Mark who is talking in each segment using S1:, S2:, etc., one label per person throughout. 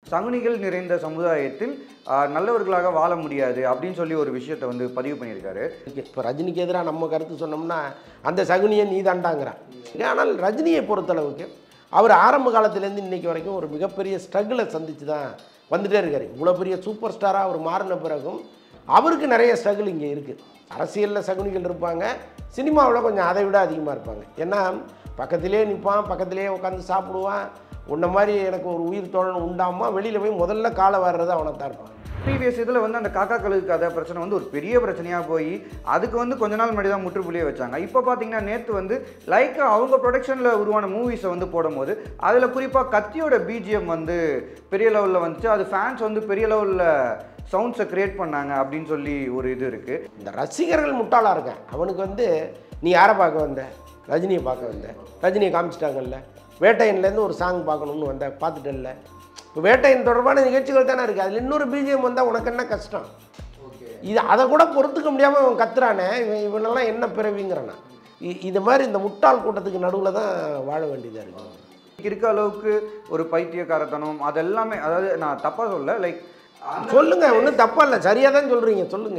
S1: சகுனிகள் நிறைந்த சமுதாயத்தில் ஆஹ், நல்லவர்களாக வாழ முடியாது அப்படின்னு சொல்லி ஒரு விஷயத்தை வந்து பதிவு பண்ணியிருக்காரு
S2: இப்போ ரஜினிக்கு எதிராக நம்ம கருத்து சொன்னோம்னா அந்த சகுனியை நீ தாண்டாங்கிறான் ஆனால் ரஜினியை பொறுத்தளவுக்கு அவர் ஆரம்ப காலத்துலேருந்து இன்னைக்கு வரைக்கும் ஒரு மிகப்பெரிய ஸ்ட்ரகிளை சந்திச்சு தான் வந்துட்டே இருக்காரு இவ்வளோ பெரிய சூப்பர் ஸ்டாராக அவர் மாறின பிறகும் அவருக்கு நிறைய ஸ்ட்ரகிள் இங்கே இருக்குது அரசியலில் சகுனிகள் இருப்பாங்க சினிமாவில் கொஞ்சம் அதை விட அதிகமாக இருப்பாங்க ஏன்னா பக்கத்திலே நிற்பான் பக்கத்திலே உட்காந்து சாப்பிடுவான் உன்ன மாதிரி எனக்கு ஒரு உயிர் தோழன் உண்டாமா வெளியில் போய் முதல்ல காலை வர்றது அவனை தான் இருப்பான்
S1: ப்ரீவியஸ் இதில் வந்து அந்த காக்கா கழுகு கதை பிரச்சனை வந்து ஒரு பெரிய பிரச்சனையாக போய் அதுக்கு வந்து கொஞ்ச நாள் முன்னாடி தான் முற்றுப்புள்ளியே வச்சாங்க இப்போ பார்த்தீங்கன்னா நேற்று வந்து லைக்கா அவங்க ப்ரொடக்ஷனில் உருவான மூவிஸை வந்து போடும்போது அதில் குறிப்பாக கத்தியோட பிஜிஎம் வந்து பெரிய லெவலில் வந்துச்சு அது ஃபேன்ஸ் வந்து பெரிய லெவலில் சவுண்ட்ஸை கிரியேட் பண்ணாங்க அப்படின்னு சொல்லி ஒரு இது இருக்குது
S2: இந்த ரசிகர்கள் முட்டாளாக இருக்கான் அவனுக்கு வந்து நீ யாரை பார்க்க வந்த ரஜினியை பார்க்க வந்த ரஜினியை காமிச்சிட்டாங்கல்ல வேட்டையன்லேருந்து ஒரு சாங் பார்க்கணும்னு வந்த பார்த்துட்டல்ல இப்போ வேட்டையன் தொடர்பான நிகழ்ச்சிகள் தானே இருக்குது அதில் இன்னொரு பிஜிஎம் வந்தால் உனக்கு என்ன கஷ்டம் இது அதை கூட பொறுத்துக்க முடியாமல் அவன் கத்துறானே இவன் இவனெல்லாம் என்ன பிறவிங்கிறானா இ- இது மாதிரி இந்த முட்டாள் கூட்டத்துக்கு நடுவில் தான் வாழ வேண்டியதாக இருக்குது
S1: இருக்க அளவுக்கு ஒரு பைத்தியக்காரத்தனம் அதெல்லாமே அதாவது நான் தப்பாக சொல்ல லைக்
S2: சொல்லுங்க ஒன்றும் தப்பா இல்லை சரியாக தான் சொல்கிறீங்க சொல்லுங்க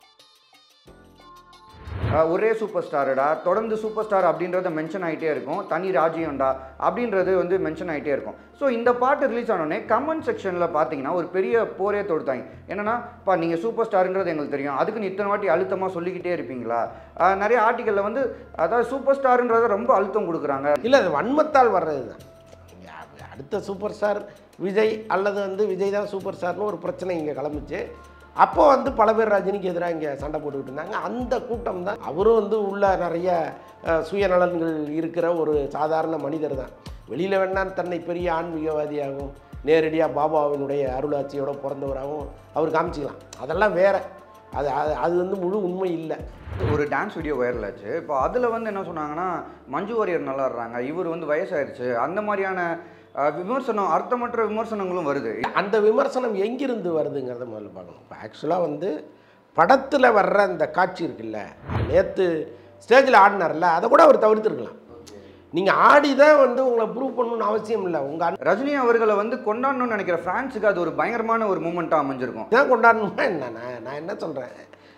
S1: ஆஹ் ஒரே சூப்பர் ஸ்டாருடா தொடர்ந்து சூப்பர் ஸ்டார் அப்படின்றத மென்ஷன் ஆகிட்டே இருக்கும் தனி ராஜ்யம்டா அப்படின்றது வந்து மென்ஷன் ஆகிட்டே இருக்கும் ஸோ இந்த பாட்டு ரிலீஸ் ஆனோடனே கமெண்ட் செக்ஷனில் பார்த்தீங்கன்னா ஒரு பெரிய போரே தொடுத்தாங்க என்னன்னா பா நீங்கள் சூப்பர் ஸ்டாருன்றது எங்களுக்கு தெரியும் அதுக்கு நீ இத்தனை வாட்டி அழுத்தமாக சொல்லிக்கிட்டே இருப்பீங்களா ஆஹ் நிறைய ஆர்டிக்கலில் வந்து அதாவது சூப்பர் ஸ்டாருன்றத ரொம்ப அழுத்தம் கொடுக்குறாங்க
S2: இல்லை அது வன்மத்தால் வர்றது தான் அடுத்த சூப்பர் ஸ்டார் விஜய் அல்லது வந்து விஜய் தான் சூப்பர் ஸ்டார்னு ஒரு பிரச்சனை இங்கே கிளம்பிச்சு அப்போ வந்து பல பேர் ரஜினிக்கு எதிராக இங்கே சண்டை போட்டுக்கிட்டு இருந்தாங்க அந்த கூட்டம் தான் அவரும் வந்து உள்ள நிறைய அஹ், சுயநலன்கள் இருக்கிற ஒரு சாதாரண மனிதர் தான் வெளியில் வேணா தன்னை பெரிய ஆன்மீகவாதியாகவும் நேரடியாக பாபாவினுடைய அருளாட்சியோட பிறந்தவராகவும் அவர் காமிச்சிக்கலாம் அதெல்லாம் வேற அது அது அது வந்து முழு உண்மை இல்லை
S1: ஒரு டான்ஸ் வீடியோ வைரல் ஆச்சு இப்போ அதில் வந்து என்ன சொன்னாங்கன்னா மஞ்சு வாரியர் நல்லா ஆடுறாங்க இவர் வந்து வயசாயிருச்சு அந்த மாதிரியான ஆஹ், விமர்சனம் அர்த்தமற்ற விமர்சனங்களும் வருது
S2: அந்த விமர்சனம் எங்கிருந்து வருதுங்கிறத முதல்ல பார்க்கணும் இப்போ ஆக்சுவலாக வந்து படத்தில் வர்ற அந்த காட்சி இருக்குல்ல நேற்று ஸ்டேஜில் ஆடினார்ல அதை கூட அவர் தவிர்த்துருக்கலாம் நீங்கள் ஆடி தான் வந்து உங்களை ப்ரூவ் பண்ணணும்னு அவசியம் இல்லை உங்கள்
S1: ரஜினி அவர்களை வந்து கொண்டாடணும்னு நினைக்கிற ஃபேன்ஸுக்கு அது ஒரு பயங்கரமான ஒரு மூமெண்ட்டாக அமைஞ்சிருக்கும்
S2: தான் கொண்டாடணுமா என்ன நான் நான் என்ன சொல்கிறேன்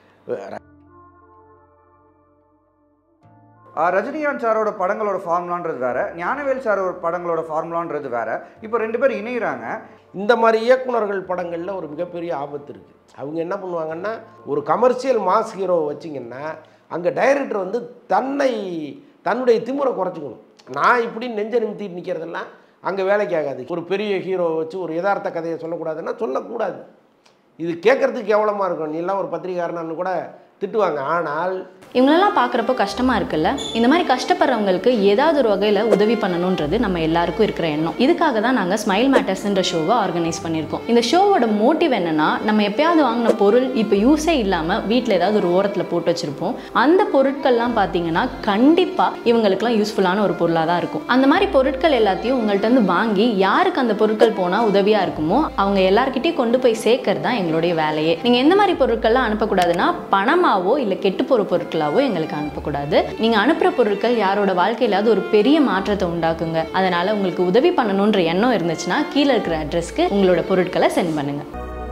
S1: ஆஹ் ரஜினிகாந்த் சாரோட படங்களோட ஃபார்முலான்றது வேற ஞானவேல் சாரோட படங்களோட ஃபார்முலான்றது வேற இப்போ ரெண்டு பேரும் இணைகிறாங்க
S2: இந்த மாதிரி இயக்குனர்கள் படங்களில் ஒரு மிகப்பெரிய ஆபத்து இருக்குது அவங்க என்ன பண்ணுவாங்கன்னா ஒரு கமர்ஷியல் மாஸ் ஹீரோவை வச்சிங்கன்னா அங்கே டைரக்டர் வந்து தன்னை தன்னுடைய திமுறை குறைச்சிக்கணும் நான் இப்படி நெஞ்ச நிமித்திட்டு நிற்கிறதெல்லாம் அங்கே வேலைக்கு ஆகாது ஒரு பெரிய ஹீரோவை வச்சு ஒரு யதார்த்த கதையை சொல்லக்கூடாதுன்னா சொல்லக்கூடாது இது கேட்குறதுக்கு கேவலமாக இருக்கும் நீ எல்லாம் ஒரு பத்திரிகாரனான்னு கூட திட்டுவாங்க ஆனால்
S3: இவங்களெல்லாம் பார்க்குறப்போ கஷ்டமாக இருக்குல்ல இந்த மாதிரி கஷ்டப்படுறவங்களுக்கு ஏதாவது ஒரு வகையில் உதவி பண்ணணுன்றது நம்ம எல்லாருக்கும் இருக்கிற எண்ணம் இதுக்காக தான் நாங்கள் ஸ்மைல் மேட்டர்ஸ்ன்ற ஷோவை ஆர்கனைஸ் பண்ணியிருக்கோம் இந்த ஷோவோட மோட்டிவ் என்னன்னா நம்ம எப்பயாவது வாங்கின பொருள் இப்போ யூஸே இல்லாமல் வீட்டில் ஏதாவது ஒரு ஓரத்தில் போட்டு வச்சுருப்போம் அந்த பொருட்கள்லாம் பார்த்தீங்கன்னா கண்டிப்பாக இவங்களுக்குலாம் யூஸ்ஃபுல்லான ஒரு பொருளாக தான் இருக்கும் அந்த மாதிரி பொருட்கள் எல்லாத்தையும் உங்கள்ட்ட இருந்து வாங்கி யாருக்கு அந்த பொருட்கள் போனால் உதவியாக இருக்குமோ அவங்க எல்லார்கிட்டயும் கொண்டு போய் சேர்க்கறது தான் எங்களுடைய வேலையே நீங்கள் எந்த மாதிரி பொருட்கள்லாம் அனுப்பக்கூடாதுன்னா பணமாவோ இல்லை கெட்டு போகிற பொருட்களாவோ எங்களுக்கு அனுப்பக்கூடாது நீங்கள் அனுப்புகிற பொருட்கள் யாரோட வாழ்க்கையிலாவது ஒரு பெரிய மாற்றத்தை உண்டாக்குங்க அதனால் உங்களுக்கு உதவி பண்ணணுன்ற எண்ணம் இருந்துச்சுன்னா கீழே இருக்கிற அட்ரஸ்க்கு உங்களோட பொருட்களை சென்ட் பண்ணுங்கள்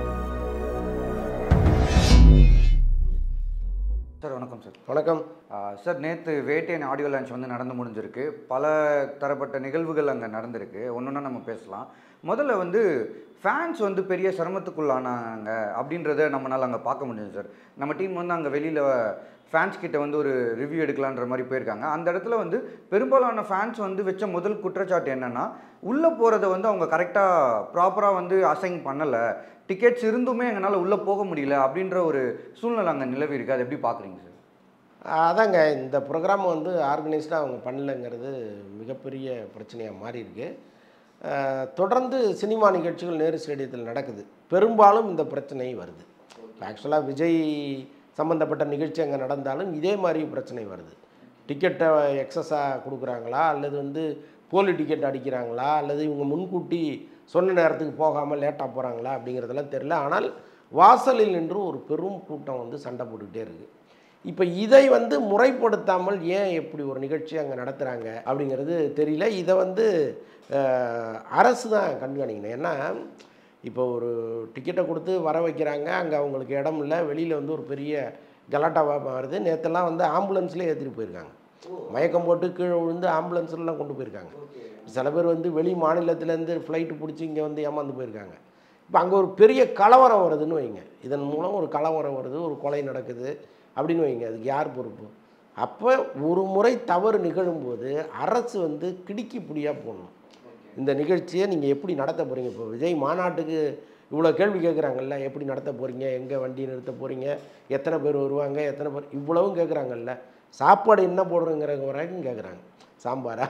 S1: சார் வணக்கம் சார்
S2: வணக்கம்
S1: ஆஹ் சார் நேற்று வேட்டையன் ஆடியோ லான்ச் வந்து நடந்து முடிஞ்சிருக்கு பல தரப்பட்ட நிகழ்வுகள் அங்கே நடந்திருக்கு ஒன்று நம்ம பேசலாம் முதல்ல வந்து ஃபேன்ஸ் வந்து பெரிய சிரமத்துக்குள்ளானாங்க அப்படின்றத நம்மளால் அங்கே பார்க்க முடியுது சார் நம்ம டீம் வந்து அங்கே வெளியில் ஃபேன்ஸ் கிட்ட வந்து ஒரு ரிவ்யூ எடுக்கலான்ற மாதிரி போயிருக்காங்க அந்த இடத்துல வந்து பெரும்பாலான ஃபேன்ஸ் வந்து வச்ச முதல் குற்றச்சாட்டு என்னென்னா உள்ளே போகிறத வந்து அவங்க கரெக்டாக ப்ராப்பராக வந்து அசைன் பண்ணலை டிக்கெட்ஸ் இருந்துமே எங்களால் உள்ளே போக முடியல அப்படின்ற ஒரு சூழ்நிலை அங்கே நிலவி இருக்கு அதை எப்படி பார்க்குறீங்க சார்
S2: அதாங்க இந்த ப்ரோக்ராம் வந்து ஆர்கனைஸ்டாக அவங்க பண்ணலங்கிறது மிகப்பெரிய பிரச்சனையாக மாறி இருக்கு அஹ், தொடர்ந்து சினிமா நிகழ்ச்சிகள் நேரு ஸ்டேடியத்தில் நடக்குது பெரும்பாலும் இந்த பிரச்சனை வருது ஆக்சுவலாக விஜய் சம்மந்தப்பட்ட நிகழ்ச்சி அங்கே நடந்தாலும் இதே மாதிரி பிரச்சனை வருது டிக்கெட்டை எக்ஸஸாக கொடுக்குறாங்களா அல்லது வந்து போலி டிக்கெட் அடிக்கிறாங்களா அல்லது இவங்க முன்கூட்டி சொன்ன நேரத்துக்கு போகாமல் லேட்டாக போகிறாங்களா அப்படிங்கிறதெல்லாம் தெரில ஆனால் வாசலில் நின்று ஒரு பெரும் கூட்டம் வந்து சண்டை போட்டுக்கிட்டே இருக்குது இப்போ இதை வந்து முறைப்படுத்தாமல் ஏன் எப்படி ஒரு நிகழ்ச்சி அங்கே நடத்துகிறாங்க அப்படிங்கிறது தெரியல இதை வந்து அஹ், அரசு தான் கண்காணிக்கணும் ஏன்னா இப்போ ஒரு டிக்கெட்டை கொடுத்து வர வைக்கிறாங்க அங்கே அவங்களுக்கு இடம் இல்லை வெளியில் வந்து ஒரு பெரிய கலாட்டாவாக மாறுது நேற்றெல்லாம் வந்து ஆம்புலன்ஸ்லேயே ஏற்றிட்டு போயிருக்காங்க மயக்கம் போட்டு கீழே விழுந்து ஆம்புலன்ஸ்லாம் கொண்டு போயிருக்காங்க சில பேர் வந்து வெளி மாநிலத்திலேருந்து ஃப்ளைட்டு பிடிச்சி இங்கே வந்து ஏமாந்து போயிருக்காங்க இப்போ அங்கே ஒரு பெரிய கலவரம் வருதுன்னு வைங்க இதன் மூலம் ஒரு கலவரம் வருது ஒரு கொலை நடக்குது அப்படின்னு வைங்க அதுக்கு யார் பொறுப்பு அப்போ ஒரு முறை தவறு நிகழும்போது அரசு வந்து கிடுக்கி புடியாக போடணும் இந்த நிகழ்ச்சியை நீங்கள் எப்படி நடத்த போகிறீங்க இப்போ விஜய் மாநாட்டுக்கு இவ்வளோ கேள்வி கேட்குறாங்கல்ல எப்படி நடத்த போகிறீங்க எங்கே வண்டி நிறுத்த போகிறீங்க எத்தனை பேர் வருவாங்க எத்தனை பேர் இவ்வளவும் கேட்குறாங்கல்ல சாப்பாடு என்ன போடுறோங்கிற வரைக்கும் கேட்குறாங்க சாம்பாரா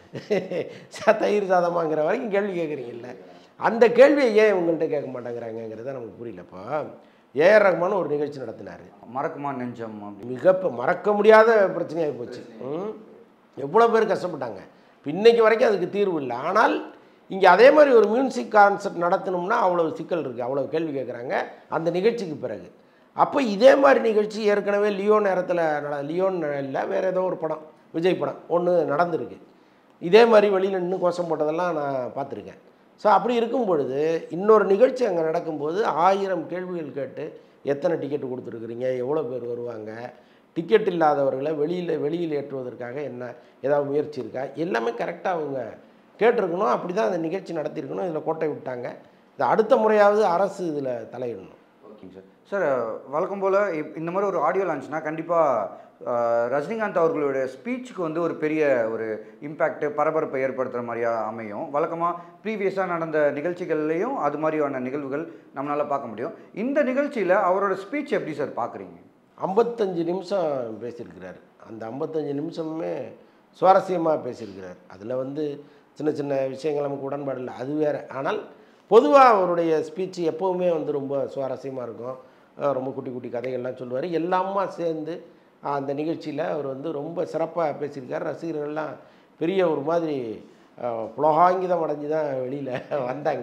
S2: ச- தயிர் சாதமாங்கிற வரைக்கும் கேள்வி கேட்குறீங்கல்ல அந்த கேள்வியை ஏன் உங்கள்கிட்ட கேட்க மாட்டேங்கிறாங்கங்கிறத நமக்கு புரியலப்பா ஏஆர் ரஹ்மான் ஒரு நிகழ்ச்சி நடத்தினார்
S1: மறக்குமா நெஞ்சம் அப்படி
S2: மிக ப- மறக்க முடியாத பிரச்சனையாகி போச்சு ம். எவ்வளோ பேர் கஷ்டப்பட்டாங்க இப்ப இன்னைக்கு வரைக்கும் அதுக்கு தீர்வு இல்லை ஆனால் இங்கே அதே மாதிரி ஒரு மியூசிக் கான்சர்ட் நடத்தணும்னா அவ்வளோ சிக்கல் இருக்குது அவ்வளோ கேள்வி கேட்குறாங்க அந்த நிகழ்ச்சிக்கு பிறகு அப்போ இதே மாதிரி நிகழ்ச்சி ஏற்கனவே லியோ நேரத்தில் நட லியோன் இல்லை வேறு ஏதோ ஒரு படம் விஜய் படம் ஒன்று நடந்திருக்கு இதே மாதிரி வெளியில் நின்று கோஷம் போட்டதெல்லாம் நான் பார்த்துருக்கேன் ஸோ அப்படி இருக்கும் பொழுது இன்னொரு நிகழ்ச்சி அங்கே நடக்கும்போது ஆயிரம் கேள்விகள் கேட்டு எத்தனை டிக்கெட் கொடுத்துருக்குறீங்க எவ்வளோ பேர் வருவாங்க டிக்கெட் இல்லாதவர்களை வெளியில் வெளியில் ஏற்றுவதற்காக என்ன ஏதாவது முயற்சி இருக்கா எல்லாமே கரெக்டாக அவங்க கேட்டிருக்கணும் அப்படி தான் அந்த நிகழ்ச்சி நடத்தியிருக்கணும் இதில் கோட்டை விட்டாங்க இது அடுத்த முறையாவது அரசு இதில் தலையிடணும்
S1: ஓகேங்க சார் சார் வழக்கம் போல் இந்த மாதிரி ஒரு ஆடியோ லான்ச்னா கண்டிப்பாக ரஜினிகாந்த் அவர்களுடைய ஸ்பீச்சுக்கு வந்து ஒரு பெரிய ஒரு இம்பேக்ட் பரபரப்பை ஏற்படுத்துகிற மாதிரியா அமையும் வழக்கமாக ப்ரீவியஸாக நடந்த நிகழ்ச்சிகள்லேயும் அது மாதிரியான நிகழ்வுகள் நம்மளால் பார்க்க முடியும் இந்த நிகழ்ச்சியில் அவரோட ஸ்பீச் எப்படி சார் பார்க்குறீங்க
S2: ஐம்பத்தஞ்சு நிமிஷம் பேசியிருக்கிறார் அந்த ஐம்பத்தஞ்சு நிமிஷமுமே சுவாரஸ்யமாக பேசியிருக்கிறார் அதில் வந்து சின்ன சின்ன விஷயங்கள் நமக்கு உடன்பாடு இல்லை அது வேறு ஆனால் பொதுவாக அவருடைய ஸ்பீச் எப்போவுமே வந்து ரொம்ப சுவாரஸ்யமாக இருக்கும் அஹ் ரொம்ப குட்டி குட்டி கதைகள்லாம் சொல்லுவார் எல்லாமா சேர்ந்து அஹ் அந்த நிகழ்ச்சியில் அவர் வந்து ரொம்ப சிறப்பாக பேசியிருக்கார் ரசிகர்கள்லாம் பெரிய ஒரு மாதிரி அஹ், புலகாங்கிதம் அடைஞ்சு தான் வெளியில் வந்தாங்க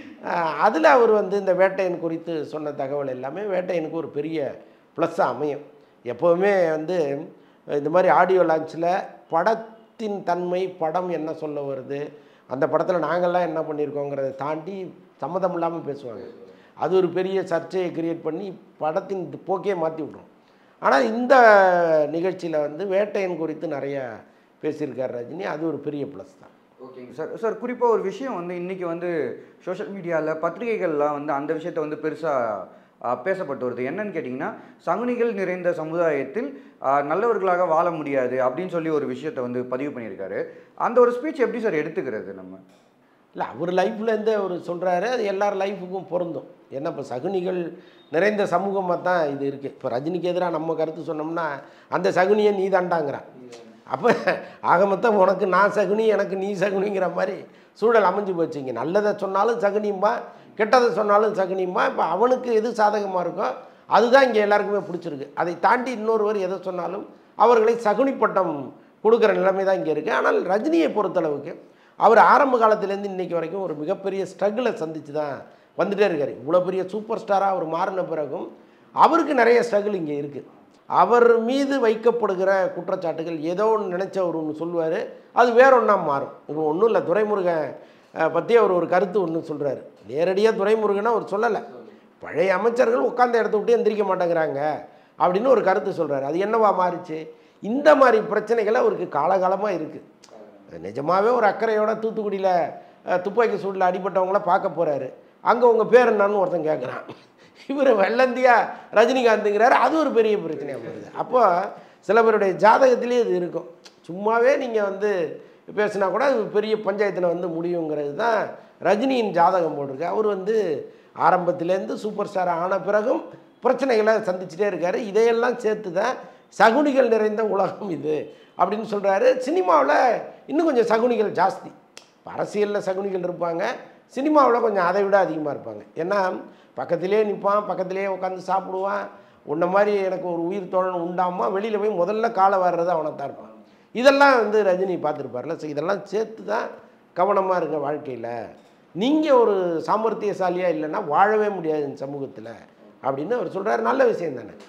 S2: அதில் அவர் வந்து இந்த வேட்டையன் குறித்து சொன்ன தகவல் எல்லாமே வேட்டையனுக்கு ஒரு பெரிய ப்ளஸ்ஸாக அமையும் எப்போவுமே வந்து இந்த மாதிரி ஆடியோ லான்ச்சில் படத்தின் தன்மை படம் என்ன சொல்ல வருது அந்த படத்தில் நாங்கள்லாம் என்ன பண்ணியிருக்கோங்கிறத தாண்டி சம்மதம் இல்லாமல் பேசுவாங்க அது ஒரு பெரிய சர்ச்சையை கிரியேட் பண்ணி படத்தின் போக்கே மாற்றி விட்ரும் ஆனால் இந்த நிகழ்ச்சியில் வந்து வேட்டையன் குறித்து நிறைய பேசியிருக்கார் ரஜினி அது ஒரு பெரிய ப்ளஸ் தான்
S1: ஓகேங்க சார் சார் குறிப்பாக ஒரு விஷயம் வந்து இன்றைக்கி வந்து சோஷியல் மீடியாவில் பத்திரிகைகள்லாம் வந்து அந்த விஷயத்தை வந்து பெருசாக பேசப்பட்டு வருது என்னன்னு கேட்டிங்கன்னா சகுனிகள் நிறைந்த சமுதாயத்தில் ஆ, நல்லவர்களாக வாழ முடியாது அப்படின்னு சொல்லி ஒரு விஷயத்தை வந்து பதிவு பண்ணியிருக்காரு அந்த ஒரு ஸ்பீச் எப்படி சார் எடுத்துக்கிறது நம்ம
S2: இல்லை அவர் லைஃப்லேருந்தே அவர் சொல்கிறாரு அது எல்லார் லைஃபுக்கும் பொருந்தும் ஏன்னா இப்போ சகுனிகள் நிறைந்த சமூகமாக தான் இது இருக்குது இப்போ ரஜினிக்கு எதிராக நம்ம கருத்து சொன்னோம்னா அந்த சகுனியை நீ தாண்டாங்கிறான் அப்போ ஆக மொத்தம் உனக்கு நான் சகுனி எனக்கு நீ சகுனிங்கிற மாதிரி சூழல் அமைஞ்சு போச்சுங்க நல்லதை சொன்னாலும் சகுனியும்பா கெட்டதை சொன்னாலும் சகுனியும்பா இப்போ அவனுக்கு எது சாதகமாக இருக்கோ அதுதான் இங்கே எல்லாருக்குமே பிடிச்சிருக்கு அதை தாண்டி இன்னொருவர் எதை சொன்னாலும் அவர்களை சகுனி பட்டம் கொடுக்குற நிலைமை தான் இங்கே இருக்குது ஆனால் ரஜினியை பொறுத்தளவுக்கு அவர் ஆரம்ப காலத்துலேருந்து இன்னைக்கு வரைக்கும் ஒரு மிகப்பெரிய ஸ்ட்ரகிளை சந்திச்சு தான் வந்துட்டே இருக்கார் இவ்வளோ பெரிய சூப்பர் ஸ்டாராக அவர் மாறின பிறகும் அவருக்கு நிறைய ஸ்ட்ரகிள் இங்கே இருக்குது அவர் மீது வைக்கப்படுகிற குற்றச்சாட்டுகள் ஏதோ ஒன்று நினச்ச அவர் ஒன்று சொல்லுவார் அது வேற ஒன்றா மாறும் இப்போ ஒன்றும் இல்லை துரைமுருகன் அஹ், பற்றி அவர் ஒரு கருத்து ஒன்று சொல்கிறாரு நேரடியாக துரைமுருகனை அவர் சொல்லலை பழைய அமைச்சர்கள் உட்கார்ந்த இடத்த விட்டு எந்திரிக்க மாட்டேங்கிறாங்க அப்படின்னு ஒரு கருத்து சொல்கிறாரு அது என்னவா மாறுச்சு இந்த மாதிரி பிரச்சனைகள் அவருக்கு காலகாலமாக இருக்குது நிஜமாவே ஒரு அக்கறையோட தூத்துக்குடியில் அஹ், துப்பாக்கி சூடில் அடிபட்டவங்கள பார்க்க போகிறாரு அங்கே உங்கள் பேர் என்னன்னு ஒருத்தன் கேட்குறான் இவர் வெள்ளந்தியா ரஜினிகாந்துங்கிறாரு அது ஒரு பெரிய பிரச்சனையாக வருது அப்போ சில பேருடைய ஜாதகத்திலே இது இருக்கும் சும்மாவே நீங்கள் வந்து பேசினா கூட அது பெரிய பஞ்சாயத்தில் வந்து முடியுங்கிறது தான் ரஜினியின் ஜாதகம் போட்டிருக்கு அவர் வந்து ஆரம்பத்திலேருந்து சூப்பர் ஸ்டார் ஆன பிறகும் பிரச்சனைகளை சந்திச்சுட்டே இருக்காரு இதையெல்லாம் சேர்த்து தான் சகுனிகள் நிறைந்த உலகம் இது அப்படின்னு சொல்கிறாரு சினிமாவில் இன்னும் கொஞ்சம் சகுனிகள் ஜாஸ்தி அரசியலில் சகுனிகள் இருப்பாங்க சினிமாவில் கொஞ்சம் அதை விட அதிகமாக இருப்பாங்க ஏன்னா பக்கத்திலே நிற்பான் பக்கத்திலே உட்காந்து சாப்பிடுவான் உன்ன மாதிரி எனக்கு ஒரு உயிர் தோழன் உண்டாமா வெளியில் போய் முதல்ல காலை வர்றது அவனை தான் இருப்பான் இதெல்லாம் வந்து ரஜினி பார்த்துருப்பார்ல ஸோ இதெல்லாம் சேர்த்து தான் கவனமாக இருங்க வாழ்க்கையில் நீங்கள் ஒரு சாமர்த்தியசாலியாக இல்லைன்னா வாழவே முடியாது இந்த சமூகத்தில் அப்படின்னு அவர் சொல்கிறாரு நல்ல விஷயம் தானே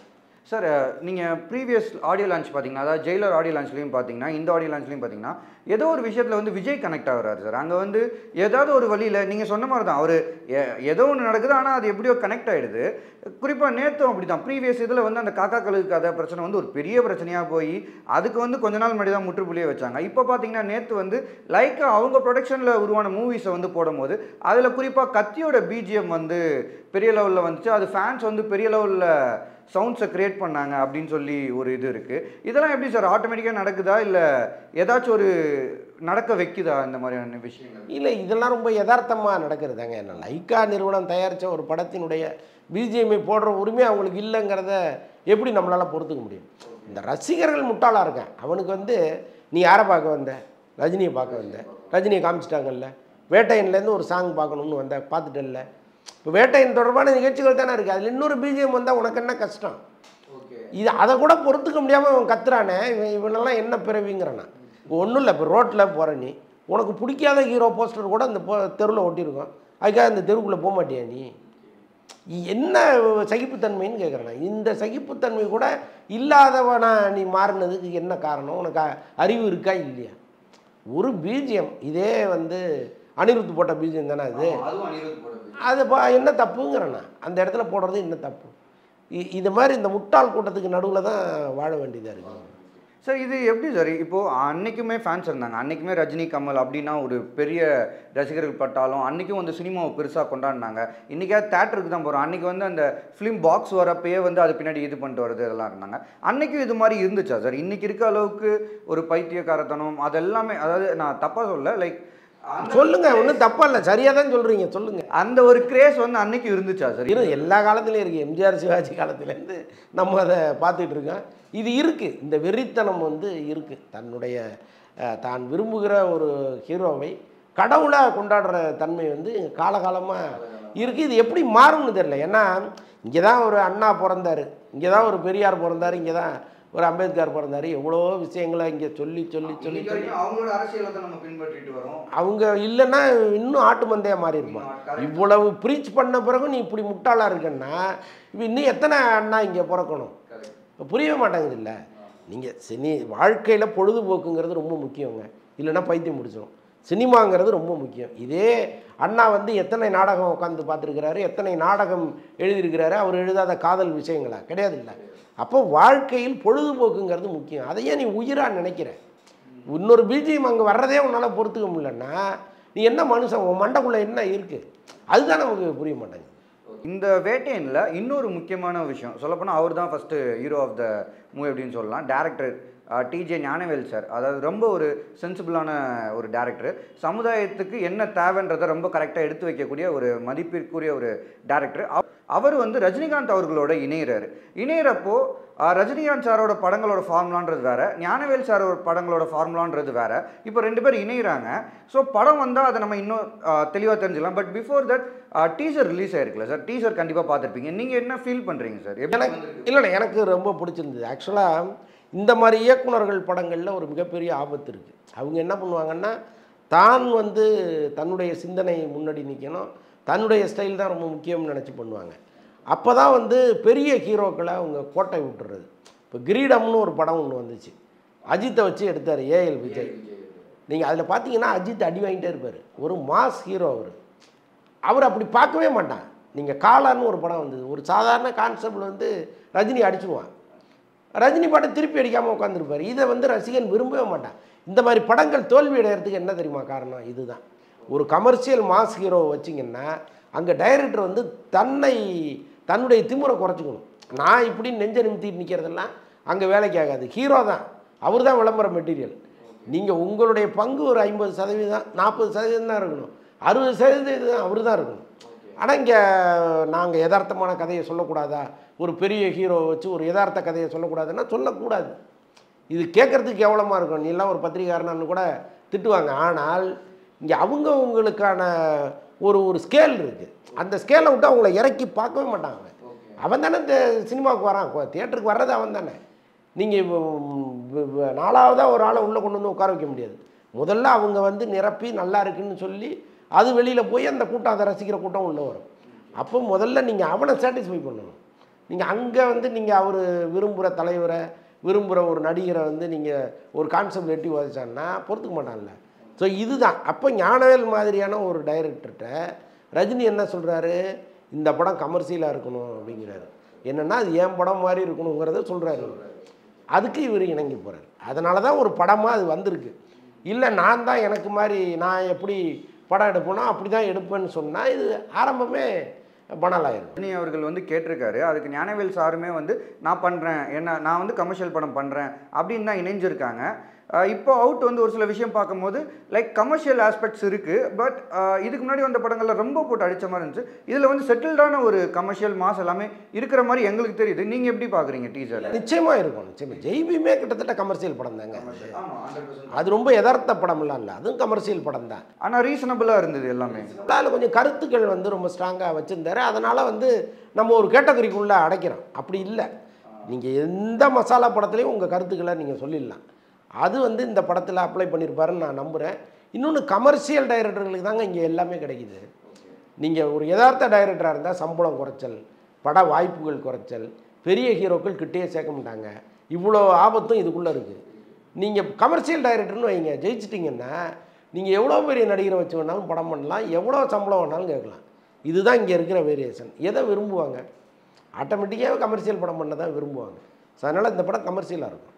S1: சார் நீங்கள் ப்ரீவியஸ் ஆடியோ லான்ச் பார்த்தீங்கன்னா அதாவது ஜெயிலர் ஆடியோ லான்ச்லையும் பார்த்தீங்கன்னா இந்த ஆடியோ லான்ச்லையும் பார்த்தீங்கன்னா ஏதோ ஒரு விஷயத்தில் வந்து விஜய் கனெக்ட் ஆகுறாரு சார் அங்கே வந்து ஏதாவது ஒரு வழியில் நீங்கள் சொன்ன மாதிரி தான் அவர் ஏதோ ஒன்று நடக்குது ஆனால் அது எப்படியோ கனெக்ட் ஆகிடுது குறிப்பாக நேற்றும் அப்படி தான் ப்ரீவியஸ் இதில் வந்து அந்த காக்கா கழுகு கதை பிரச்சனை வந்து ஒரு பெரிய பிரச்சனையாக போய் அதுக்கு வந்து கொஞ்ச நாள் முன்னாடி தான் முற்றுப்புள்ளியே வச்சாங்க இப்போ பார்த்தீங்கன்னா நேற்று வந்து லைக்கா அவங்க ப்ரொடக்ஷனில் உருவான மூவிஸை வந்து போடும்போது அதில் குறிப்பாக கத்தியோட பிஜிஎம் வந்து பெரிய லெவலில் வந்துச்சு அது ஃபேன்ஸ் வந்து பெரிய லெவலில் சவுண்ட்ஸை க்ரியேட் பண்ணாங்க அப்படின்னு சொல்லி ஒரு இது இருக்குது இதெல்லாம் எப்படி சார் ஆட்டோமேட்டிக்காக நடக்குதா இல்லை ஏதாச்சும் ஒரு நடக்க வைக்குதா இந்த மாதிரியான விஷயங்கள்
S2: இல்லை இதெல்லாம் ரொம்ப யதார்த்தமாக நடக்கிறதாங்க என்ன லைக்கா நிறுவனம் தயாரித்த ஒரு படத்தினுடைய பிஜிஎம்ஐ போடுற உரிமை அவங்களுக்கு இல்லைங்கிறத எப்படி நம்மளால் பொறுத்துக்க முடியும் இந்த ரசிகர்கள் முட்டாளாக இருக்கான் அவனுக்கு வந்து நீ யாரை பார்க்க வந்த ரஜினியை பார்க்க வந்த ரஜினியை காமிச்சிட்டாங்கல்ல வேட்டையன்லேருந்து ஒரு சாங் பார்க்கணும்னு வந்த பார்த்துட்டல்ல இப்போ வேட்டையன் தொடர்பான நிகழ்ச்சிகள் தானே இருக்குது அதில் இன்னொரு பிஜிஎம் வந்தால் உனக்கு என்ன கஷ்டம்
S1: ஓகே
S2: இது அதை கூட பொறுத்துக்க முடியாமல் அவன் கத்துறானே இவன் இவனெல்லாம் என்ன பிறவிங்கிறானா ஒன்றும் இல்லை இப்போ ரோட்டில் போகிற நீ உனக்கு பிடிக்காத ஹீரோ போஸ்டர் கூட அந்த தெருவில் ஒட்டியிருக்கோம் அதுக்காக அந்த தெருவுக்குள்ளே போக மாட்டியா நீ என்ன சகிப்புத்தன்மைன்னு கேட்குறேன் இந்த சகிப்புத்தன்மை கூட இல்லாதவனா நீ மாறினதுக்கு என்ன காரணம் உனக்கு அ- அறிவு இருக்கா இல்லையா ஒரு பீஜியம் இதே வந்து அனிருத் போட்ட பீஜியம் தானே அது
S1: அதுவும் அனிருத் போடுறது
S2: அது பா என்ன தப்புங்கிறேண்ணா அந்த இடத்துல போடுறது என்ன தப்பு இ- இது மாதிரி இந்த முட்டாள் கூட்டத்துக்கு நடுவில் தான் வாழ வேண்டியதாக இருக்குது
S1: சார் இது எப்படி சார் இப்போது அன்னைக்குமே ஃபேன்ஸ் இருந்தாங்க அன்னைக்குமே ரஜினி கமல் அப்படின்னா ஒரு பெரிய ரசிகர்கள் பட்டாலும் அன்றைக்கும் வந்து சினிமாவை பெருசாக கொண்டாடினாங்க இன்றைக்கா தேட்டருக்கு தான் போகிறோம் அன்றைக்கி வந்து அந்த ஃபிலிம் பாக்ஸ் வரப்பயே வந்து அது பின்னாடி இது பண்ணிட்டு வரது இதெல்லாம் இருந்தாங்க அன்னைக்கும் இது மாதிரி இருந்துச்சா சார் இன்றைக்கி இருக்க அளவுக்கு ஒரு பைத்தியக்காரத்தனம் அதெல்லாமே அதாவது நான் தப்பாக சொல்ல லைக்
S2: சொல்லுங்க ஒன்றும் தப்பா இல்லை சரியாக தான் சொல்கிறீங்க சொல்லுங்க
S1: அந்த ஒரு கிரேஸ் வந்து அன்னைக்கு இருந்துச்சா சார்
S2: இரு எல்லா காலத்துலேயும் இருக்குது எம்ஜிஆர் சிவாஜி காலத்துலேருந்து நம்ம அதை பார்த்துட்டு இருக்கோம் இது இருக்குது இந்த வெறித்தனம் வந்து இருக்குது தன்னுடைய அஹ், தான் விரும்புகிற ஒரு ஹீரோவை கடவுளாக கொண்டாடுற தன்மை வந்து காலகாலமாக இருக்குது இது எப்படி மாறும்னு தெரியல ஏன்னா இங்கே தான் ஒரு அண்ணா பிறந்தார் இங்கே தான் ஒரு பெரியார் பிறந்தார் இங்கே தான் ஒரு அம்பேத்கர் பிறந்தார் எவ்வளோ விஷயங்களை இங்கே சொல்லி சொல்லி சொல்லி சொல்லி
S1: அவங்களோட அரசியலை தான் நம்ம பின்பற்றிட்டு வரோம்
S2: அவங்க இல்லைன்னா இன்னும் ஆட்டு மந்தையாக மாறி இருப்பான் இவ்வளவு ப்ரீச் பண்ண பிறகு நீ இப்படி முட்டாளாக இருக்கன்னா இப்போ இன்னும் எத்தனை அண்ணா இங்கே பிறக்கணும் இப்போ புரியவே மாட்டேங்குது இல்லை நீங்கள் சினி வாழ்க்கையில் பொழுதுபோக்குங்கிறது ரொம்ப முக்கியங்க இல்லைன்னா பைத்தியம் முடிச்சிடும் சினிமாங்கிறது ரொம்ப முக்கியம் இதே அண்ணா வந்து எத்தனை நாடகம் உட்காந்து பார்த்துருக்கிறாரு எத்தனை நாடகம் எழுதியிருக்கிறாரு அவர் எழுதாத காதல் விஷயங்களா கிடையாது இல்லை அப்போ வாழ்க்கையில் பொழுதுபோக்குங்கிறது முக்கியம் அதையே நீ உயிராக நினைக்கிற இன்னொரு பிஜிஎம் அங்கே வர்றதே உன்னால் பொறுத்துக்க முடியலன்னா நீ என்ன மனுஷன் உன் மண்டைக்குள்ளே என்ன இருக்குது அதுதான் நமக்கு புரிய மாட்டேங்குது
S1: இந்த வேட்டையனில் இன்னொரு முக்கியமான விஷயம் சொல்லப்போனால் அவர் தான் first hero of the movie அப்படின்னு சொல்லலாம் டேரக்டர் டிஜே ஞானவேல் சார் அதாவது ரொம்ப ஒரு சென்சிபிளான ஒரு டேரக்டர் சமுதாயத்துக்கு என்ன தேவைன்றதை ரொம்ப கரெக்டாக எடுத்து வைக்கக்கூடிய ஒரு மதிப்பிற்குரிய ஒரு டேரக்டர் அவர் வந்து ரஜினிகாந்த் அவர்களோட இணையிறாரு இணையிறப்போ ஆஹ், ரஜினிகாந்த் சாரோட படங்களோட ஃபார்முலான்றது வேற ஞானவேல் சாரோட படங்களோட ஃபார்முலான்றது வேற இப்போ ரெண்டு பேர் இணையிறாங்க ஸோ படம் வந்தால் அதை நம்ம இன்னும் தெளிவாக தெரிஞ்சுக்கலாம் but before that teaser release ஆயிருக்குல்ல சார் டீசர் கண்டிப்பாக பார்த்துருப்பீங்க நீங்கள் என்ன ஃபீல் பண்ணுறீங்க சார் எப்படி
S2: எனக்கு இல்லைண்ணே எனக்கு ரொம்ப பிடிச்சிருந்தது ஆக்சுவலாக இந்த மாதிரி இயக்குனர்கள் படங்களில் ஒரு மிகப்பெரிய ஆபத்து இருக்குது அவங்க என்ன பண்ணுவாங்கன்னா தான் வந்து தன்னுடைய சிந்தனை முன்னாடி நிற்கணும் தன்னுடைய ஸ்டைல் தான் ரொம்ப முக்கியம்னு நினச்சி பண்ணுவாங்க அப்போ தான் வந்து பெரிய ஹீரோக்களை அவங்க கோட்டை விட்டுறது இப்போ கிரீடம்னு ஒரு படம் ஒன்று வந்துச்சு அஜித்தை வச்சு எடுத்தார் ஏஎல் விஜய் நீங்கள் அதில் பார்த்தீங்கன்னா அஜித் அடி வாங்கிட்டே இருப்பார் ஒரு மாஸ் ஹீரோ அவர் அவர் அப்படி பார்க்கவே மாட்டான் நீங்கள் காலான்னு ஒரு படம் வந்தது ஒரு சாதாரண கான்செப்ட் வந்து ரஜினி அடிச்சிருவான் ரஜினி படம் திருப்பி அடிக்காமல் உட்காந்துருப்பார் இதை வந்து ரசிகன் விரும்பவே மாட்டான் இந்த மாதிரி படங்கள் தோல்வி அடைகிறதுக்கு என்ன தெரியுமா காரணம் இதுதான் ஒரு கமர்ஷியல் மாஸ் ஹீரோ வச்சிங்கன்னா அங்கே டைரக்டர் வந்து தன்னை தன்னுடைய திமுறை குறைச்சிக்கணும் நான் இப்படி நெஞ்ச நிமித்திட்டு நிற்கிறதெல்லாம் அங்கே வேலைக்கு ஆகாது ஹீரோ தான் அவர் தான் விளம்பர மெட்டீரியல் நீங்கள் உங்களுடைய பங்கு ஒரு ஐம்பது சதவீதம் நாற்பது சதவீதம் தான் இருக்கணும் அறுபது சதவீதம் அவர் தான் இருக்கணும் ஆனால் இங்கே நாங்கள் யதார்த்தமான கதையை சொல்லக்கூடாதா ஒரு பெரிய ஹீரோ வச்சு ஒரு யதார்த்த கதையை சொல்லக்கூடாதுன்னா சொல்லக்கூடாது இது கேட்குறதுக்கு கேவலமாக இருக்கும் நீ எல்லாம் ஒரு பத்திரிகாரனான்னு கூட திட்டுவாங்க ஆனால் இங்கே அவங்க உங்களுக்கான ஒரு ஒரு ஸ்கேல் இருக்குது அந்த ஸ்கேலை விட்டு அவங்கள இறக்கி பார்க்கவே மாட்டாங்க அவன் தானே இந்த சினிமாவுக்கு வரான் தியேட்டருக்கு வர்றது அவன் தானே நீங்கள் நாலாவதாக ஒரு ஆளை உள்ளே கொண்டு வந்து உட்கார வைக்க முடியாது முதல்ல அவங்க வந்து நிரப்பி நல்லா இருக்குன்னு சொல்லி அது வெளியில் போய் அந்த கூட்டம் அதை ரசிக்கிற கூட்டம் உள்ளே வரும் அப்போ முதல்ல நீங்கள் அவனை சாட்டிஸ்ஃபை பண்ணணும் நீங்கள் அங்கே வந்து நீங்கள் அவர் விரும்புகிற தலைவரை விரும்புகிற ஒரு நடிகரை வந்து நீங்கள் ஒரு கான்செப்ட் எட்டி உதச்சான்னா பொறுத்துக்க மாட்டான்ல ஸோ இதுதான் அப்போ ஞானவேல் மாதிரியான ஒரு டைரக்டர்கிட்ட ரஜினி என்ன சொல்கிறாரு இந்த படம் கமர்ஷியலாக இருக்கணும் அப்படிங்கிறாரு என்னென்னா அது என் படம் மாதிரி இருக்கணுங்கிறத சொல்கிறாரு அதுக்கு இவர் இணங்கி போகிறார் அதனால தான் ஒரு படமாக அது வந்திருக்கு இல்லை நான் தான் எனக்கு மாதிரி நான் எப்படி படம் எடுப்பேனோ அப்படி தான் எடுப்பேன்னு சொன்னால் இது ஆரம்பமே பணலாயிரும்
S1: ரஜினி அவர்கள் வந்து கேட்டிருக்காரு அதுக்கு ஞானவேல் சாருமே வந்து நான் பண்ணுறேன் என்ன நான் வந்து கமர்ஷியல் படம் பண்ணுறேன் அப்படின்னு தான் இணைஞ்சிருக்காங்க அஹ் இப்போ அவுட் வந்து ஒரு சில விஷயம் பார்க்கும்போது லைக் கமர்ஷியல் ஆஸ்பெக்ட்ஸ் இருக்குது பட் இதுக்கு முன்னாடி வந்த படங்கள்ல ரொம்ப போட்டு அடித்த மாதிரி இருந்துச்சு இதில் வந்து செட்டில்டான ஒரு கமர்ஷியல் மாஸ் எல்லாமே இருக்கிற மாதிரி எங்களுக்கு தெரியுது நீங்கள் எப்படி பார்க்குறீங்க டீசரில்
S2: நிச்சயமாக இருக்கும் நிச்சயமாக ஜெய்பியுமே கிட்டத்தட்ட கமர்ஷியல் படம் தாங்க அது ரொம்ப யதார்த்த படம்லாம் இல்லை அதுவும் கமர்ஷியல் படம் தான்
S1: ஆனால் ரீசனபிளாக இருந்தது எல்லாமே
S2: அதில் கொஞ்சம் கருத்துக்கள் வந்து ரொம்ப ஸ்ட்ராங்காக வச்சுருந்தாரு அதனால் வந்து நம்ம ஒரு கேட்டகரிக்குள்ளே அடைக்கிறோம் அப்படி இல்லை நீங்கள் எந்த மசாலா படத்துலையும் உங்கள் கருத்துக்களை நீங்கள் சொல்லிடலாம் அது வந்து இந்த படத்தில் அப்ளை பண்ணியிருப்பாருன்னு நான் நம்புகிறேன் இன்னொன்று கமர்ஷியல் டைரக்டர்களுக்கு தாங்க இங்கே எல்லாமே கிடைக்குது நீங்கள் ஒரு யதார்த்த டைரக்டராக இருந்தால் சம்பளம் குறைச்சல் பட வாய்ப்புகள் குறைச்சல் பெரிய ஹீரோக்கள் கிட்டேயே சேர்க்க மாட்டாங்க இவ்வளோ ஆபத்தும் இதுக்குள்ளே இருக்குது நீங்கள் கமர்ஷியல் டைரக்டர்னு வைங்க ஜெயிச்சிட்டிங்கன்னா நீங்கள் எவ்வளோ பெரிய நடிகரை வச்சு வேணாலும் படம் பண்ணலாம் எவ்வளோ சம்பளம் வேணாலும் கேட்கலாம் இதுதான் இங்கே இருக்கிற வேரியேஷன் எதை விரும்புவாங்க ஆட்டோமேட்டிக்காக கமர்ஷியல் படம் பண்ண தான் விரும்புவாங்க ஸோ அதனால் இந்த படம் கமர்ஷியலாக இருக்கும்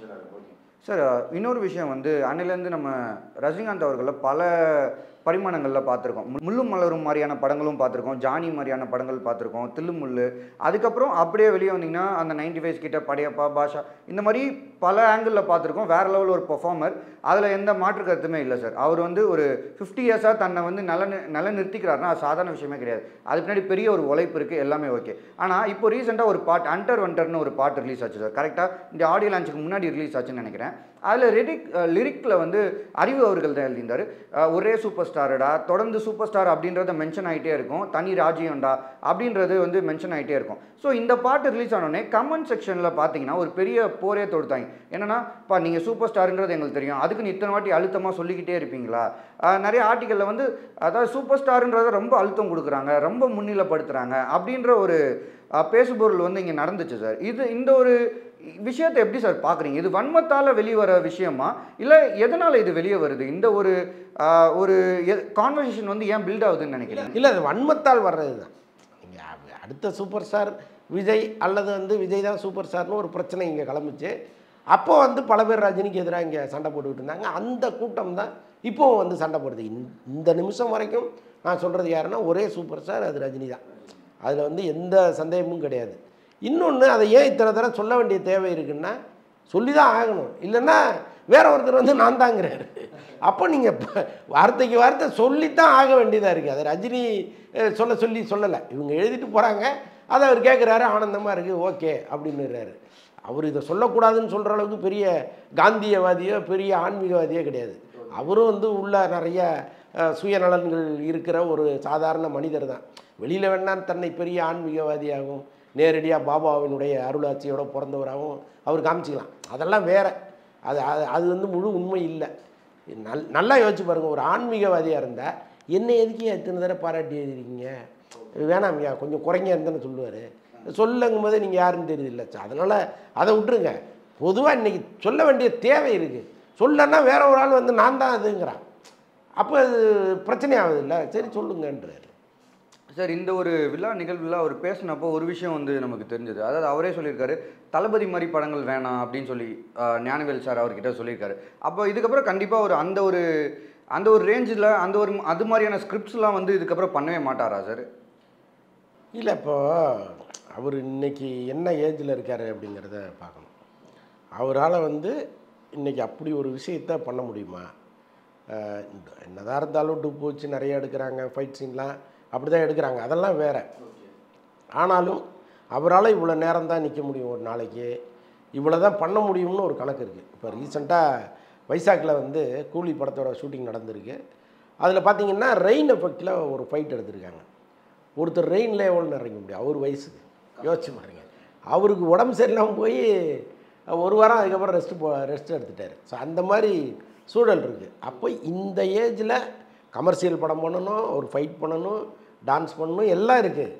S1: சார் இன்னொரு விஷயம் வந்து அன்னிலேருந்து நம்ம ரஜினிகாந்த் அவர்களை பல பரிமாணங்களில் பார்த்துருக்கோம் முள்ளும் மலரும் மாதிரியான படங்களும் பார்த்துருக்கோம் ஜானி மாதிரியான படங்கள் பார்த்துருக்கோம் தில்லுமுள்ளு அதுக்கப்புறம் அப்படியே வெளியே வந்தீங்கன்னா அந்த நைன்டி ஃபைவ்ஸ் கிட்ட படையப்பா பாஷா இந்த மாதிரி பல ஆங்கிளில் பார்த்துருக்கோம் வேற லெவல் ஒரு பெர்ஃபார்மர் அதில் எந்த மாற்று கருத்துமே இல்லை சார் அவர் வந்து ஒரு ஃபிஃப்டி இயர்ஸாக தன்னை வந்து நல்ல நல்ல நிறுத்திக்கிறாருன்னா அது சாதாரண விஷயமே கிடையாது அதுக்கு பின்னாடி பெரிய ஒரு உழைப்பு இருக்குது எல்லாமே ஓகே ஆனால் இப்போ ரீசெண்டாக ஒரு பாட் அண்டர் வண்டர்னு ஒரு பாட்டு ரிலீஸ் ஆச்சு சார் கரெக்டாக இந்த ஆடியோ லான்ச்சுக்கு முன்னாடி ரிலீஸ் ஆச்சுன்னு நினைக்கிறேன் அதில் லிரிக் லிரிக்கில் வந்து அறிவு அவர்கள் தான் எழுதியிருந்தார் அஹ் ஒரே சூப்பர் ஸ்டாருடா தொடர்ந்து சூப்பர் ஸ்டார் அப்படின்றத மென்ஷன் ஆகிட்டே இருக்கும் தனி ராஜ்யம்டா அப்படின்றது வந்து மென்ஷன் ஆகிட்டே இருக்கும் ஸோ இந்த பாட்டு ரிலீஸ் ஆனோடனே கமெண்ட் செக்ஷனில் பார்த்தீங்கன்னா ஒரு பெரிய போரே தொடுத்தாங்க என்னன்னா பா நீங்கள் சூப்பர் ஸ்டாருன்றது எங்களுக்கு தெரியும் அதுக்கு நீ இத்தனை வாட்டி அழுத்தமாக சொல்லிக்கிட்டே இருப்பீங்களா அஹ் நிறைய ஆர்டிக்கலில் வந்து அதாவது சூப்பர் ஸ்டாருன்றதை ரொம்ப அழுத்தம் கொடுக்குறாங்க ரொம்ப முன்னிலைப்படுத்துகிறாங்க அப்படின்ற ஒரு அஹ், பேசுபொருள் வந்து இங்கே நடந்துச்சு சார் இது இந்த ஒரு விஷயத்தை எப்படி சார் பார்க்குறீங்க இது வன்மத்தால் வெளியே வர விஷயமா இல்லை எதனால் இது வெளியே வருது இந்த ஒரு ஆஹ், ஒரு கான்வர்சேஷன் வந்து ஏன் பில்ட் ஆகுதுன்னு நினைக்கிறேன்
S2: இல்லை அது வன்மத்தால் வர்றது தான் நீங்கள் அடுத்த சூப்பர் ஸ்டார் விஜய் அல்லது வந்து விஜய் தான் சூப்பர் ஸ்டார்னு ஒரு பிரச்சனை இங்கே கிளம்பிச்சு அப்போ வந்து பல பேர் ரஜினிக்கு எதிராக இங்கே சண்டை போட்டுக்கிட்டு இருந்தாங்க அந்த கூட்டம் தான் இப்போவும் வந்து சண்டை போடுது இந்த- இந்த நிமிஷம் வரைக்கும் நான் சொல்கிறது யாருன்னா ஒரே சூப்பர் ஸ்டார் அது ரஜினி தான் அதில் வந்து எந்த சந்தேகமும் கிடையாது இன்னொன்று அதை ஏன் இத்தனை தடவை சொல்ல வேண்டிய தேவை இருக்குன்னா சொல்லி தான் ஆகணும் இல்லைன்னா வேற ஒருத்தர் வந்து நான் தாங்கிறாரு அப்போ நீங்கள் வார்த்தைக்கு வார்த்தை சொல்லித்தான் ஆக வேண்டியதாக இருக்குது அதை ரஜினி அஹ், சொல்ல சொல்லி சொல்லலை இவங்க எழுதிட்டு போகிறாங்க அதை அவர் கேட்குறாரு ஆனந்தமாக இருக்குது ஓகே அப்படின்னுறாரு அவர் இதை சொல்லக்கூடாதுன்னு சொல்கிற அளவுக்கு பெரிய காந்தியவாதியோ பெரிய ஆன்மீகவாதியோ கிடையாது அவரும் வந்து உள்ள நிறைய அஹ், சுயநலன்கள் இருக்கிற ஒரு சாதாரண மனிதர் தான் வெளியில் வேணா தன்னை பெரிய ஆன்மீகவாதியாகவும் நேரடியாக பாபாவினுடைய அருளாட்சியோட பிறந்தவராகவும் அவர் காமிச்சிக்கலாம் அதெல்லாம் வேற அது அது அது வந்து முழு உண்மை இல்லை நல் நல்லா யோசிச்சு பாருங்கள் ஒரு ஆன்மீகவாதியாக இருந்தால் என்ன எதுக்கு எத்தனை தடவை பாராட்டி எழுதிருக்கீங்க வேணாம்யா கொஞ்சம் குறைங்க இருந்தேன்னு சொல்லுவார் சொல்லுங்கும் போதே நீங்கள் யாருன்னு தெரியுது இல்லை அதனால் அதை விட்டுருங்க பொதுவாக இன்றைக்கி சொல்ல வேண்டிய தேவை இருக்குது சொல்லன்னா வேற ஒரு ஆள் வந்து நான் தான் அதுங்கிறான் அப்போ அது பிரச்சனை ஆகுது இல்லை சரி சொல்லுங்கன்றாரு
S1: சார் இந்த ஒரு விழா நிகழ்வில் அவர் பேசினப்போ ஒரு விஷயம் வந்து நமக்கு தெரிஞ்சது அதாவது அவரே சொல்லியிருக்காரு தளபதி மாதிரி படங்கள் வேணாம் அப்படின்னு சொல்லி ஆஹ், ஞானவேல் சார் அவர்கிட்ட சொல்லியிருக்காரு அப்போ இதுக்கப்புறம் கண்டிப்பாக ஒரு அந்த ஒரு அந்த ஒரு ரேஞ்சில் அந்த ஒரு அது மாதிரியான ஸ்கிரிப்ட்ஸ்லாம் வந்து இதுக்கப்புறம் பண்ணவே மாட்டாரா சார்
S2: இல்லை இப்போ அவர் இன்னைக்கு என்ன ஏஜில் இருக்கார் அப்படிங்கிறத பார்க்கணும் அவரால் வந்து இன்னைக்கு அப்படி ஒரு விஷயத்த பண்ண முடியுமா அஹ் இந்த- என்னதான் இருந்தாலும் டூப் வச்சு நிறைய எடுக்கிறாங்க ஃபைட் சீன்லாம் அப்படி தான் எடுக்கிறாங்க அதெல்லாம் வேற ஆனாலும் அவரால் இவ்வளோ நேரம் தான் நிற்க முடியும் ஒரு நாளைக்கு இவ்வளோ தான் பண்ண முடியும்னு ஒரு கணக்கு இருக்குது இப்போ ரீசெண்டாக வைசாக்கில் வந்து கூலி படத்தோட ஷூட்டிங் நடந்திருக்கு அதில் பார்த்தீங்கன்னா ரெயின் எஃபெக்டில் ஒரு ஃபைட் எடுத்திருக்காங்க ஒருத்தர் ரெயினில் எவ்வளோ இறங்க முடியும் அவர் வயசுக்கு யோசிச்சு பாருங்க அவருக்கு உடம்பு சரியில்லாமல் போய் ஒரு வாரம் அதுக்கப்புறம் ரெஸ்ட் போ ரெஸ்ட் எடுத்துட்டார் ஸோ அந்த மாதிரி சூழல் இருக்குது அப்போ இந்த ஏஜில் கமர்ஷியல் படம் பண்ணணும் ஒரு ஃபைட் பண்ணணும் டான்ஸ் பண்ணணும் எல்லாம் இருக்குது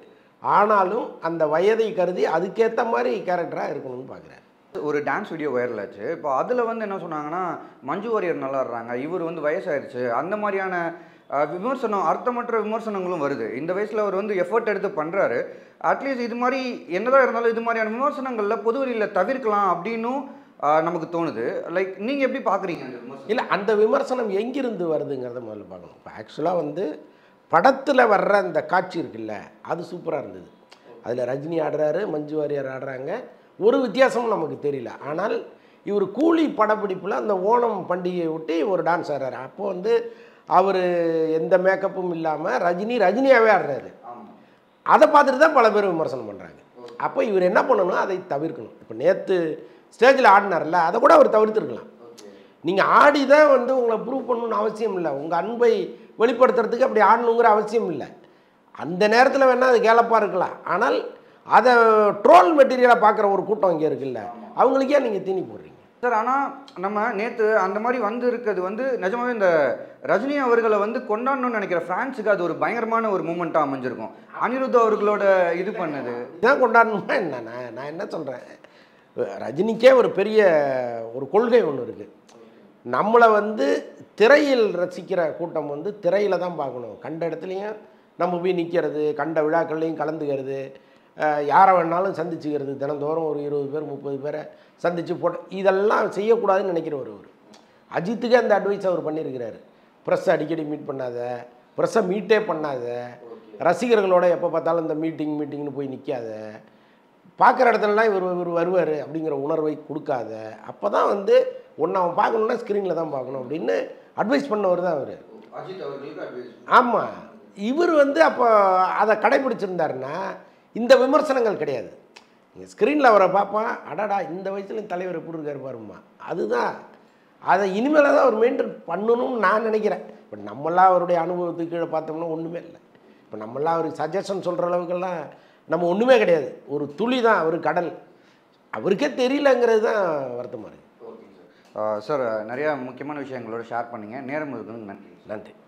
S2: ஆனாலும் அந்த வயதை கருதி அதுக்கேற்ற மாதிரி கேரக்டராக இருக்கணும்னு பார்க்குறாரு
S1: ஒரு டான்ஸ் வீடியோ வைரல் ஆச்சு இப்போ அதில் வந்து என்ன சொன்னாங்கன்னா மஞ்சு வாரியர் நல்லா ஆடுறாங்க இவர் வந்து வயசாயிருச்சு அந்த மாதிரியான அஹ், விமர்சனம் அர்த்தமற்ற விமர்சனங்களும் வருது இந்த வயசில் அவர் வந்து எஃபர்ட் எடுத்து பண்ணுறாரு அட்லீஸ்ட் இது மாதிரி என்னதான் இருந்தாலும் இது மாதிரியான விமர்சனங்களில் பொதுவெளியில் தவிர்க்கலாம் அப்படின்னும் அஹ், நமக்கு தோணுது லைக் நீங்கள் எப்படி பார்க்குறீங்க அந்த விமர்சனம்
S2: இல்லை அந்த விமர்சனம் எங்கிருந்து வருதுங்கிறத முதல்ல பார்க்கணும் இப்போ ஆக்சுவலாக வந்து படத்தில் வர்ற அந்த காட்சி இருக்குல்ல அது சூப்பராக இருந்தது அதில் ரஜினி ஆடுறாரு மஞ்சு வாரியர் ஆடுறாங்க ஒரு வித்தியாசமும் நமக்கு தெரியல ஆனால் இவர் கூலி படப்பிடிப்பில் அந்த ஓணம் பண்டிகையை ஒட்டி ஒரு டான்ஸ் ஆடுறாரு அப்போ வந்து அவர் எந்த மேக்கப்பும் இல்லாமல் ரஜினி ரஜினியாகவே ஆடுறாரு
S1: ஆமாம்
S2: அதை பார்த்துட்டு தான் பல பேர் விமர்சனம் பண்ணுறாங்க அப்போ இவர் என்ன பண்ணணும் அதை தவிர்க்கணும் இப்போ நேற்று ஸ்டேஜில் ஆடினார்ல அதை கூட அவர் தவிர்த்துருக்கலாம் நீங்கள் ஆடி தான் வந்து உங்களை ப்ரூவ் பண்ணணும்னு அவசியம் இல்லை உங்கள் அன்பை வெளிப்படுத்துறதுக்கு அப்படி ஆடணுங்கிற அவசியம் இல்லை அந்த நேரத்தில் வேணால் அது கேலப்பாக இருக்கலாம் ஆனால் அதை ட்ரோல் மெட்டீரியலாக பார்க்குற ஒரு கூட்டம் இங்கே இருக்குல்ல அவங்களுக்கே நீங்கள் தீனி போடுறீங்க
S1: சார் ஆனால் நம்ம நேற்று அந்த மாதிரி வந்து இருக்கிறது வந்து நிஜமாவே இந்த ரஜினி அவர்களை வந்து கொண்டாடணும்னு நினைக்கிற ஃபேன்ஸுக்கு அது ஒரு பயங்கரமான ஒரு மூமெண்ட்டாக அமைஞ்சிருக்கும் அனிருத் அவர்களோட இது பண்ணது
S2: இதான் கொண்டாடணுமா என்ன நான் நான் என்ன சொல்கிறேன் ரஜினிக்கே ஒரு பெரிய ஒரு கொள்கை ஒன்று இருக்குது நம்மளை வந்து திரையில் ரசிக்கிற கூட்டம் வந்து திரையில் தான் பார்க்கணும் கண்ட இடத்துலையும் நம்ம போய் நிற்கிறது கண்ட விழாக்கள்லையும் கலந்துக்கிறது அஹ், யாரை வேணாலும் சந்திச்சுக்கிறது தினந்தோறும் ஒரு இருபது பேர் முப்பது பேரை சந்தித்து போட்ட இதெல்லாம் செய்யக்கூடாதுன்னு நினைக்கிறவர் அவர் அஜித்துக்கே அந்த அட்வைஸ் அவர் பண்ணியிருக்கிறாரு ப்ரெஸ்ஸை அடிக்கடி மீட் பண்ணாத ப்ரெஸ்ஸை மீட்டே பண்ணாத ரசிகர்களோட எப்போ பார்த்தாலும் இந்த மீட்டிங் மீட்டிங்னு போய் நிற்காத பார்க்குற இடத்துலலாம் இவர் இவர் வருவார் அப்படிங்கிற உணர்வை கொடுக்காத அப்போ தான் வந்து ஒன்று அவன் பார்க்கணுன்னா ஸ்க்ரீனில் தான் பார்க்கணும் அப்படின்னு அட்வைஸ் பண்ணவர் தான் அவர்
S1: அஜித் அவர்களுக்கு அட்வைஸ்
S2: ஆமாம் இவர் வந்து அப்போ அதை கடைபிடிச்சிருந்தாருன்னா இந்த விமர்சனங்கள் கிடையாது நீங்கள் ஸ்க்ரீனில் அவரை பார்ப்பான் அடடா இந்த வயசுல தலைவர் எப்படி இருக்காரு பாருமா அதுதான் அதை இனிமேல் தான் அவர் மெயின்டைன் பண்ணணும்னு நான் நினைக்கிறேன் இப்போ நம்மளாம் அவருடைய அனுபவத்துக்கு கீழே பார்த்தோம்னா ஒன்றுமே இல்லை இப்போ நம்மளாம் அவருக்கு சஜஷன் சொல்கிற அளவுக்கெல்லாம் நம்ம ஒன்றுமே கிடையாது ஒரு துளி தான் அவர் கடல் அவருக்கே தெரியலங்கிறது தான் வருத்தமாக இருக்குது
S1: சார் நிறையா முக்கியமான விஷயங்களோட ஷேர் பண்ணீங்க நேரம் இருக்குன்னு நன்றி
S2: நன்றி